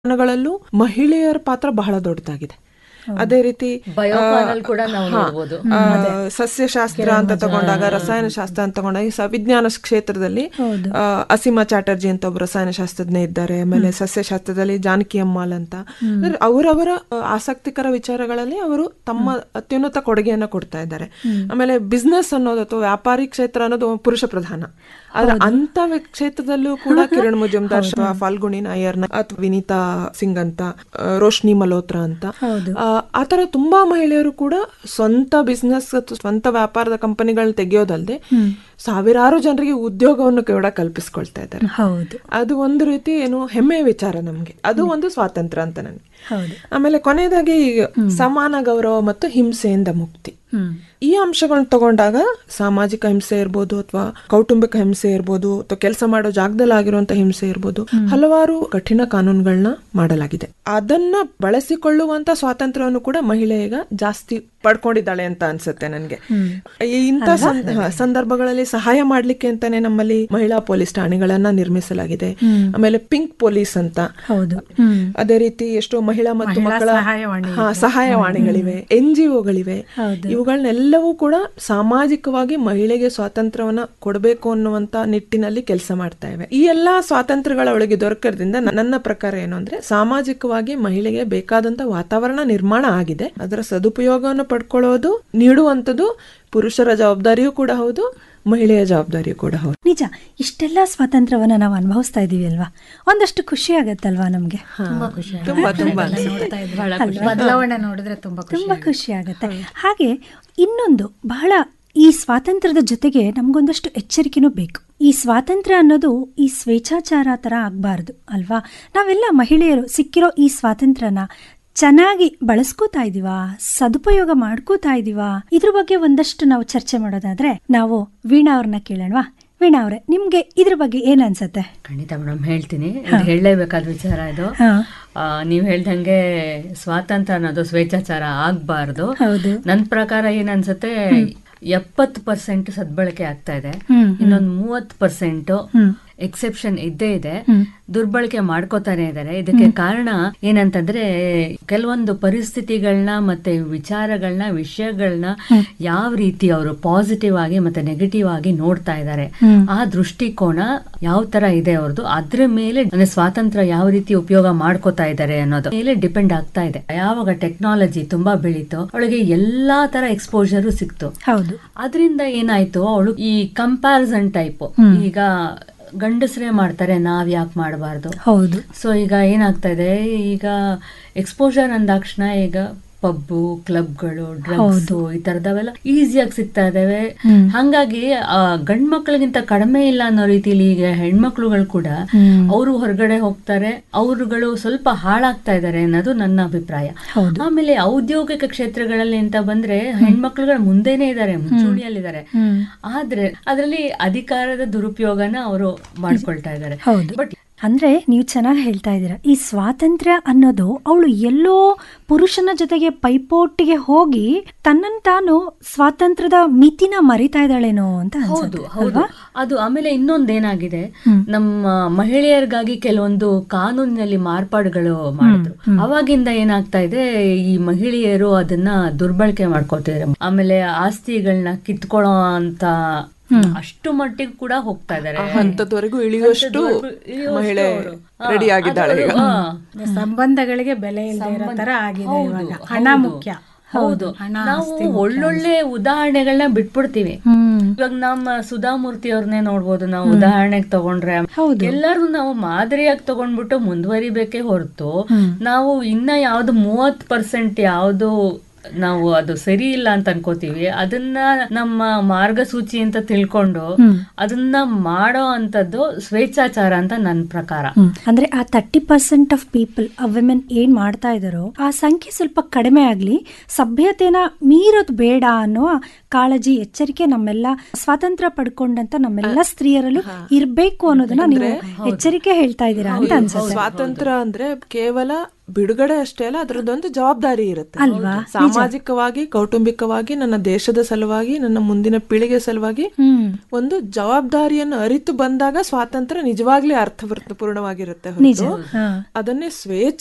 ಗಳಲ್ಲೂ ಮಹಿಳೆಯರ ಪಾತ್ರ ಬಹಳ ದೊಡ್ಡದಾಗಿದೆ ಅದೇ ರೀತಿ ಬಯೋಕಾನಲ್ಲಿ ಕೂಡ ನಾವು ಹಾ, ನೋಡ್ಬೋದು. ಆ, ಸಸ್ಯಶಾಸ್ತ್ರ ಅಂತ ತಗೊಂಡಾಗ ರಸಾಯನಶಾಸ್ತ್ರ ಅಂತ ತಗೊಂಡಾಗ ಈ ಸ- ವಿಜ್ಞಾನ ಕ್ಷೇತ್ರದಲ್ಲಿ ಆ, ಅಸೀಮಾ ಚಾಟರ್ಜಿ ಅಂತ ಒಬ್ಬ ರಸಾಯನಶಾಸ್ತ್ರಜ್ಞ ಇದ್ದಾರೆ ಆಮೇಲೆ ಸಸ್ಯಶಾಸ್ತ್ರದಲ್ಲಿ ಜಾನಕಿ ಅಮ್ಮಾಲ್ ಅಂತ ಅಂದ್ರೆ ಅವರವರ ಆ, ಆಸಕ್ತಿಕರ ವಿಚಾರಗಳಲ್ಲಿ ಅವರು ತಮ್ಮ ಅತ್ಯುನ್ನತ ಕೊಡುಗೆಯನ್ನ ಕೊಡ್ತಾ ಇದ್ದಾರೆ ಆಮೇಲೆ ಬಿಸ್ನೆಸ್ ಅನ್ನೋದು ಅಥವಾ ವ್ಯಾಪಾರಿ ಕ್ಷೇತ್ರ ಅನ್ನೋದು ಪುರುಷ ಪ್ರಧಾನ ಆದ್ರೆ ಅಂತ ವ್ಯ- ಕ್ಷೇತ್ರದಲ್ಲೂ ಕೂಡ ಕಿರಣ್ ಮುಜುಮ್ದಾರ್ ಶಾ ಫಾಲ್ಗುಣಿ ನಾಯರ್ನ ಅಥವಾ ವಿನೀತಾ ಸಿಂಗ್ ಅಂತ ಆ, ರೋಶ್ನಿ ಮಲ್ಹೋತ್ರಾ ಅಂತ ಆ, ಆ ತರ ತುಂಬಾ ಮಹಿಳೆಯರು ಕೂಡ ಸ್ವಂತ ಬಿಸ್ನೆಸ್ ಅಥವಾ ಸ್ವಂತ ವ್ಯಾಪಾರದ ಕಂಪನಿಗಳನ್ನ ತೆಗೆಯೋದಲ್ಲದೆ ಸಾವಿರಾರು ಜನರಿಗೆ ಉದ್ಯೋಗವನ್ನು ಕೂಡ ಕಲ್ಪಿಸ್ಕೊಳ್ತಾ ಇದ್ದಾರೆ ಹೌದು ಅದು ಒಂದು ರೀತಿ ಏನು ಹೆಮ್ಮೆಯ ವಿಚಾರ ನಮ್ಗೆ ಅದು ಒಂದು ಸ್ವಾತಂತ್ರ್ಯ ಅಂತ ನನಗೆ ಹೌದು ಆಮೇಲೆ ಕೊನೆಯದಾಗಿ ಈಗ ಸಮಾನ ಗೌರವ ಮತ್ತು ಹಿಂಸೆಯಿಂದ ಮುಕ್ತಿ ಹ್ಮ್ ಈ ಅಂಶಗಳನ್ನ ತಗೊಂಡಾಗ ಸಾಮಾಜಿಕ ಹಿಂಸೆ ಇರ್ಬೋದು ಅಥವಾ ಕೌಟುಂಬಿಕ ಹಿಂಸೆ ಇರ್ಬೋದು ಅಥವಾ ಕೆಲಸ ಮಾಡೋ ಜಾಗದಲ್ಲಿ ಆಗಿರುವಂತ ಹಿಂಸೆ ಇರ್ಬೋದು ಹಲವಾರು ಕಠಿಣ ಕಾನೂನುಗಳನ್ನ ಮಾಡಲಾಗಿದೆ ಅದನ್ನ ಬಳಸಿಕೊಳ್ಳುವಂತ ಸ್ವಾತಂತ್ರ್ಯವನ್ನು ಕೂಡ ಮಹಿಳೆ ಈಗ ಜಾಸ್ತಿ ಪಡ್ಕೊಂಡಿದ್ದಾಳೆ ಅಂತ ಅನ್ಸುತ್ತೆ ನನ್ಗೆ ಈ ಇಂಥ ಸಂದ- ಹ, ಸಂದರ್ಭಗಳಲ್ಲಿ ಸಹಾಯ ಮಾಡ್ಲಿಕ್ಕೆ ಅಂತಾನೆ ನಮ್ಮಲ್ಲಿ ಮಹಿಳಾ ಪೊಲೀಸ್ ಠಾಣೆಗಳನ್ನ ನಿರ್ಮಿಸಲಾಗಿದೆ ಆಮೇಲೆ ಪಿಂಕ್ ಪೊಲೀಸ್ ಅಂತ ಹೌದು ಹ್ಮ್ ಅದೇ ರೀತಿ ಎಷ್ಟೋ ಮಹಿಳಾ ಮತ್ತು ಮಕ್ಕಳ ಸಹಾಯವಾಣಿ ಹಾ, ಸಹಾಯವಾಣಿಗಳಿವೆ ಎನ್ ಜಿ ಒಗಳಿವೆ ಇವುಗಳನ್ನೆಲ್ಲವೂ ಕೂಡ ಸಾಮಾಜಿಕವಾಗಿ ಮಹಿಳೆಗೆ ಸ್ವಾತಂತ್ರ್ಯವನ್ನ ಕೊಡಬೇಕು ಅನ್ನುವಂತ ನಿಟ್ಟಿನಲ್ಲಿ ಕೆಲಸ ಮಾಡ್ತಾ ಇವೆ ಈ ಎಲ್ಲಾ ಸ್ವಾತಂತ್ರ್ಯಗಳ ಒಳಗೆ ದೊರಕದ್ರಿಂದ ನ- ನನ್ನ ಪ್ರಕಾರ ಏನು ಅಂದ್ರೆ ಸಾಮಾಜಿಕವಾಗಿ ಮಹಿಳೆಗೆ ಬೇಕಾದಂತ ವಾತಾವರಣ ನಿರ್ಮಾಣ ಆಗಿದೆ ಅದರ ಸದುಪಯೋಗವನ್ನು ಪಡ್ಕೊಳ್ಳೋದು ನೀಡುವಂಥದ್ದು ಪುರುಷರ ಜವಾಬ್ದಾರಿಯೂ ಕೂಡ ಹೌದು ಮಹಿಳೆಯ ಜವಾಬ್ದಾರಿಯೂ ಕೂಡ ಹೌದು ನಿಜ ಇಷ್ಟೆಲ್ಲ ಸ್ವಾತಂತ್ರ್ಯವನ್ನ ನಾವು ಅನುಭವಿಸ್ತಾ ಇದೀವಿ ಅಲ್ವಾ ಒಂದಷ್ಟು ಖುಷಿ ಆಗತ್ತಲ್ವಾ ನಮ್ಗೆ ತುಂಬಾ ತುಂಬಾ ಅನ್ಸುತ್ತೆ. ಬಹಳ ಖುಷಿ. ಬದಲಾವಣೆ ನೋಡಿದ್ರೆ ತುಂಬಾ ಖುಷಿ ತುಂಬಾ ಖುಷಿ ಆಗತ್ತೆ ಹಾಗೆ ಇನ್ನೊಂದು ಬಹಳ ಈ ಸ್ವಾತಂತ್ರ್ಯದ ಜೊತೆಗೆ ನಮ್ಗೊಂದಷ್ಟು ಎಚ್ಚರಿಕೆನೂ ಬೇಕು ಈ ಸ್ವಾತಂತ್ರ್ಯ ಅನ್ನೋದು ಈ ಸ್ವೇಚ್ಛಾಚಾರ ತರ ಆಗ್ಬಾರ್ದು ಅಲ್ವಾ ನಾವೆಲ್ಲ ಮಹಿಳೆಯರು ಸಿಕ್ಕಿರೋ ಈ ಸ್ವಾತಂತ್ರ್ಯನ ಚೆನ್ನಾಗಿ ಬಳಸ್ಕೋತಾ ಇದೀವಾ ಸದುಪಯೋಗ ಮಾಡ್ಕೋತಾ ಇದೀವಾ ಇದ್ರ ಬಗ್ಗೆ ಒಂದಷ್ಟು ನಾವು ಚರ್ಚೆ ಮಾಡೋದಾದ್ರೆ ನಾವು ವೀಣಾ ಅವ್ರನ್ನ ಕೇಳೋಣವಾ ವೀಣಾ ಅವ್ರೆ ನಿಮ್ಗೆ ಇದ್ರ ಬಗ್ಗೆ ಏನ್ ಅನ್ಸತ್ತೆ ಖಂಡಿತ ಮೇಡಮ್ ಹೇಳ್ತೀನಿ ಇದು ಹೇಳಲೇಬೇಕಾದ ವಿಚಾರ ಇದು ಹಾ. ಆ, ನೀವ್ ಹೇಳ್ದಂಗೆ ಸ್ವಾತಂತ್ರ್ಯ ಅನ್ನೋದು ಸ್ವೇಚ್ಛಾಚಾರ ಆಗ್ಬಾರ್ದು ಹೌದು ನನ್ ಪ್ರಕಾರ ಏನ್ ಅನ್ಸುತ್ತೆ ಎಪ್ಪತ್ತು ಪರ್ಸೆಂಟ್ ಸದ್ಬಳಕೆ ಆಗ್ತಾ ಇದೆ ಹ್ಮ್, ಇನ್ನೊಂದು ಮೂವತ್ತು ಪರ್ಸೆಂಟ್ ಹ್ಮ್. ಎಕ್ಸೆಪ್ಷನ್ ಇದ್ದೇ ಇದೆ ದುರ್ಬಳಕೆ ಮಾಡ್ಕೋತಾನೆ ಇದ್ದಾರೆ ಇದಕ್ಕೆ ಕಾರಣ ಏನಂತಂದ್ರೆ ಕೆಲವೊಂದು ಪರಿಸ್ಥಿತಿಗಳನ್ನ ಮತ್ತೆ ವಿಚಾರಗಳನ್ನ ವಿಷಯಗಳನ್ನ ಯಾವ ರೀತಿ ಅವರು ಪಾಸಿಟಿವ್ ಆಗಿ ಮತ್ತೆ ನೆಗೆಟಿವ್ ಆಗಿ ನೋಡ್ತಾ ಇದ್ದಾರೆ ಆ ದೃಷ್ಟಿಕೋನ ಯಾವ ತರ ಇದೆ ಅವ್ರದ್ದು ಅದ್ರ ಮೇಲೆ ಅಂದ್ರೆ ಸ್ವಾತಂತ್ರ್ಯ ಯಾವ ರೀತಿ ಉಪಯೋಗ ಮಾಡ್ಕೋತಾ ಇದ್ದಾರೆ ಅನ್ನೋದು ಮೇಲೆ ಡಿಪೆಂಡ್ ಆಗ್ತಾ ಇದೆ ಯಾವಾಗ ಟೆಕ್ನಾಲಜಿ ತುಂಬಾ ಬೆಳೀತು ಅವಳಿಗೆ ಎಲ್ಲಾ ತರ ಎಕ್ಸ್ಪೋಜರ್ ಸಿಕ್ತು ಹೌದು ಅದರಿಂದ ಏನಾಯ್ತು ಅವಳು ಈ ಕಂಪ್ಯಾರಿಸನ್ ಟೈಪ್ ಈಗ ಗಂಡಸರೇ ಮಾಡ್ತಾರೆ ನಾವ್ ಯಾಕೆ ಮಾಡಬಾರ್ದು ಹೌದು ಸೊ ಈಗ ಏನಾಗ್ತಾ ಇದೆ ಈಗ ಎಕ್ಸ್ಪೋಜರ್ ಅಂದಾಕ್ಷಣ ಈಗ ಪಬ್ಬು ಕ್ಲಬ್ಗಳು ಡ್ರಗ್ಸ್ ಈ ತರದವೆಲ್ಲ ಈಸಿಯಾಗಿ ಸಿಗ್ತಾ ಇದಾವೆ ಹಂಗಾಗಿ ಆ, ಗಂಡ್ ಮಕ್ಳಿಗಿಂತ ಕಡಿಮೆ ಇಲ್ಲ ಅನ್ನೋ ರೀತಿಲಿ ಈಗ ಹೆಣ್ಮಕ್ಳುಗಳು ಕೂಡ ಅವರು ಹೊರಗಡೆ ಹೋಗ್ತಾರೆ ಅವ್ರುಗಳು ಸ್ವಲ್ಪ ಹಾಳಾಗ್ತಾ ಇದ್ದಾರೆ ಅನ್ನೋದು ನನ್ನ ಅಭಿಪ್ರಾಯ ಹೌದು. ಆಮೇಲೆ ಔದ್ಯೋಗಿಕ ಕ್ಷೇತ್ರಗಳಲ್ಲಿ ಅಂತ ಬಂದ್ರೆ ಹೆಣ್ಮಕ್ಳುಗಳು ಮುಂದೆನೆ ಇದ್ದಾರೆ ಮುಂಚೂಣಿಯಲ್ಲಿದ್ದಾರೆ ಆದ್ರೆ ಅದರಲ್ಲಿ ಅಧಿಕಾರದ ದುರುಪಯೋಗನ ಅವರು ಮಾಡ್ಕೊಳ್ತಾ ಇದ್ದಾರೆ ಹೌದು ಬಟ್ ಅಂದ್ರೆ ನೀವು ಚೆನ್ನಾಗಿ ಹೇಳ್ತಾ ಇದ್ದೀರಾ ಈ ಸ್ವಾತಂತ್ರ್ಯ ಅನ್ನೋದು ಅವಳು ಎಲ್ಲೋ ಪುರುಷನ ಜೊತೆಗೆ ಪೈಪೋಟಿಗೆ ಹೋಗಿ ತನ್ನನ್ ತಾನು ಸ್ವಾತಂತ್ರ್ಯದ ಮಿತಿನ ಮರಿತಾ ಇದ್ದಾಳೇನೋ ಅಂತ ಹೌದು ಅನ್ಸುತ್ತೆ ಹೌದು ಅದು ಆಮೇಲೆ ಇನ್ನೊಂದೇನಾಗಿದೆ ನಮ್ಮ ಮಹಿಳೆಯರಿಗಾಗಿ ಕೆಲವೊಂದು ಕಾನೂನಿನಲ್ಲಿ ಮಾರ್ಪಾಡುಗಳು ಮಾಡಿದ್ರು ಅವಾಗಿಂದ ಏನಾಗ್ತಾ ಇದೆ ಈ ಮಹಿಳೆಯರು ಅದನ್ನ ದುರ್ಬಳಕೆ ಮಾಡ್ಕೋತಿದ್ದಾರೆ ಆಮೇಲೆ ಆಸ್ತಿಗಳನ್ನ ಕಿತ್ಕೊಳ್ಳೋ ಅಂತ ಅಷ್ಟು ಮಟ್ಟಿಗೆ ಕೂಡ ಹೋಗ್ತಾ ಇದ್ದಾರೆ ಆ ಹಂತದವರೆಗೂ ಇಳಿಯುವಷ್ಟು ಮಹಿಳೆ ರೆಡಿ ಆಗಿದ್ದಾಳೆ ಈಗ ಸಂಬಂಧಗಳಿಗೆ ಬೆಲೆ ಇಲ್ಲದೆ ಇರೋ ತರ ಆಗಿದೆ ಇವಾಗ ಹಣ ಮುಖ್ಯ ಹೌದು ನಾವು ಒಳ್ಳೊಳ್ಳೆ ಉದಾಹರಣೆಗಳನ್ನ ಬಿಟ್ಬಿಡ್ತೀವಿ ಇವಾಗ ನಮ್ಮ ಸುಧಾಮೂರ್ತಿ ಅವ್ರನ್ನೇ ನೋಡ್ಬೋದು ನಾವು ಉದಾಹರಣೆಗೆ ತಗೊಂಡ್ರೆ ಎಲ್ಲರೂ ನಾವು ಮಾದರಿಯಾಗಿ ತಗೊಂಡ್ಬಿಟ್ಟು ಮುಂದುವರಿಬೇಕೇ ಹೊರತು ನಾವು ಇನ್ನ ಯಾವ್ದು ಮೂವತ್ ಪರ್ಸೆಂಟ್ ಯಾವ್ದು ನಾವು ಅದು ಸರಿ ಇಲ್ಲ ಅಂತ ಅನ್ಕೋತೀವಿ ಅದನ್ನ ನಮ್ಮ ಮಾರ್ಗಸೂಚಿ ಅಂತ ತಿಳ್ಕೊಂಡು ಅದನ್ನ ಮಾಡೋ ಅಂತದ್ದು ಸ್ವೇಚ್ಛಾಚಾರ ಅಂತ ನನ್ನ ಪ್ರಕಾರ ಹ್ಮ್. ಅಂದ್ರೆ ಆ ತರ್ಟಿ ಪರ್ಸೆಂಟ್ ಆಫ್ ಪೀಪಲ್ ಆ ವಿಮೆನ್ ಏನ್ ಮಾಡ್ತಾ ಇದಾರೋ ಆ ಸಂಖ್ಯೆ ಸ್ವಲ್ಪ ಕಡಿಮೆ ಆಗ್ಲಿ ಸಭ್ಯತೆನ ಮೀರೋದು ಬೇಡ ಅನ್ನೋ ಕಾಳಜಿ ಎಚ್ಚರಿಕೆ ನಮ್ಮೆಲ್ಲ ಸ್ವಾತಂತ್ರ್ಯ ಪಡ್ಕೊಂಡಂತ ನಮ್ಮೆಲ್ಲ ಸ್ತ್ರೀಯರಲ್ಲೂ ಇರ್ಬೇಕು ಅನ್ನೋದನ್ನ ನೀವು ಎಚ್ಚರಿಕೆ ಹೇಳ್ತಾ ಇದ್ದೀರಾ ಅಂತ ಅನ್ಸುತ್ತೆ ಸ್ವಾತಂತ್ರ್ಯ ಅಂದ್ರೆ ಕೇವಲ ಬಿಡುಗಡೆ ಅಷ್ಟೇ ಅಲ್ಲ ಅದರದ್ದೊಂದು ಜವಾಬ್ದಾರಿ ಇರುತ್ತೆ ಅಲ್ವಾ? ಸಾಮಾಜಿಕವಾಗಿ ಕೌಟುಂಬಿಕವಾಗಿ ನನ್ನ ದೇಶದ ಸಲುವಾಗಿ ನನ್ನ ಮುಂದಿನ ಪೀಳಿಗೆ ಸಲುವಾಗಿ ಹ್ಮ್ ಒಂದು ಜವಾಬ್ದಾರಿಯನ್ನು ಅರಿತು ಬಂದಾಗ ಸ್ವಾತಂತ್ರ್ಯ ನಿಜವಾಗ್ಲೂ ಅರ್ಥಪೂರ್ಣವಾಗಿರುತ್ತೆ ಹೊರತು ಹಾ. ಅದನ್ನೇ ಸ್ವೇಚ್ಛೆ